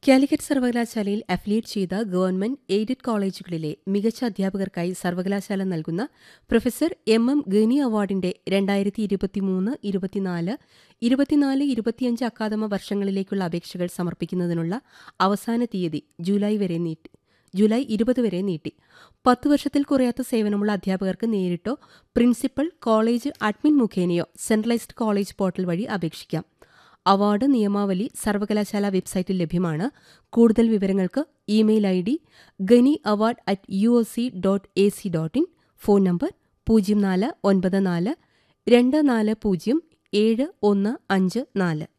കാലിക്കറ്റ് സർവകലാശാലയിൽ അഫിലിയേറ്റ് ചെയ്ത government aided കോളേജുകളിലെ മികച്ച അധ്യാപകർക്കായി സർവകലാശാല നൽകുന്ന പ്രൊഫസർ എം എം ഗനി അവാർഡിന്റെ രണ്ടായിരത്തി ഇരുപത്തിമൂന്ന് ഇരുപത്തിനാല് ഇരുപത്തിനാല് ഇരുപത്തിയഞ്ച് അക്കാദമ വർഷങ്ങളിലേക്കുള്ള അപേക്ഷകൾ സമർപ്പിക്കുന്നതിനുള്ള അവസാന തീയതി ജൂലൈ വരെ നീട്ടി ജൂലൈ ഇരുപത് വരെ നീട്ടി പത്ത് വർഷത്തിൽ കുറയാത്ത സേവനമുള്ള അധ്യാപകർക്ക് നേരിട്ടോ പ്രിൻസിപ്പൽ കോളേജ് അഡ്മിൻ മുഖേനയോ സെൻട്രലൈസ്ഡ് കോളേജ് പോർട്ടൽ വഴി അപേക്ഷിക്കാം അവാർഡ് നിയമാവലി സർവകലാശാല വെബ്സൈറ്റിൽ ലഭ്യമാണ് കൂടുതൽ വിവരങ്ങൾക്ക് email I D Gani award at U O C dot A C dot in phone number പൂജ്യം നാല് ഒൻപത് നാല് രണ്ട് നാല് പൂജ്യം ഏഴ് ഒന്ന് അഞ്ച് നാല്